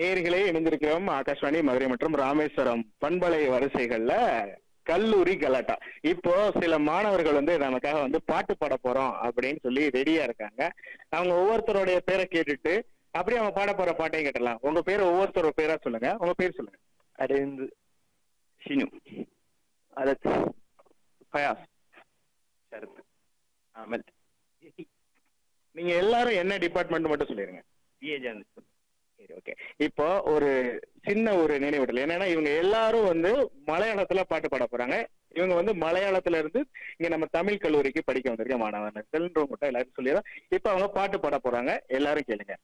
நேர்களே இணைந்திருக்கிறோம் ஆகாஷ்வாணி மதுரை மற்றும் ராமேஸ்வரம் பண்பலை வரிசைகள்ல கல்லூரி கலாட்டா இப்போ சில மாணவர்கள் வந்து நமக்காக வந்து பாட்டு பாட போறோம் அப்படின்னு சொல்லி ரெடியா இருக்காங்க அவங்க ஒவ்வொருத்தருடைய பேரை கேட்டுட்டு அப்படியே அவங்க பாட போற பாட்டையும் கேட்டலாம் உங்க பேரை ஒவ்வொருத்தரோட பேரா சொல்லுங்க உங்க பேர் சொல்லுங்க அரவிந்த் ஷினு அலத் ஃபயாஸ் சரத் அமல் நீங்க எல்லாரும் என்ன டிபார்ட்மெண்ட் மட்டும் சொல்லிருங்க பிஏ ஜானல் சரி ஓகே இப்போ ஒரு சின்ன ஒரு நினைவூட்டல் என்னன்னா இவங்க எல்லாரும் வந்து மலையாளத்துல பாட்டு பாட போறாங்க இவங்க வந்து மலையாளத்துல இருந்து இங்க நம்ம தமிழ் கல்லூரிக்கு படிக்க வந்திருக்க மாணவர்கள் மட்டும் எல்லாரும் சொல்லிடுறோம் இப்போ அவங்க பாட்டு பாட போறாங்க எல்லாரும் கேளுங்க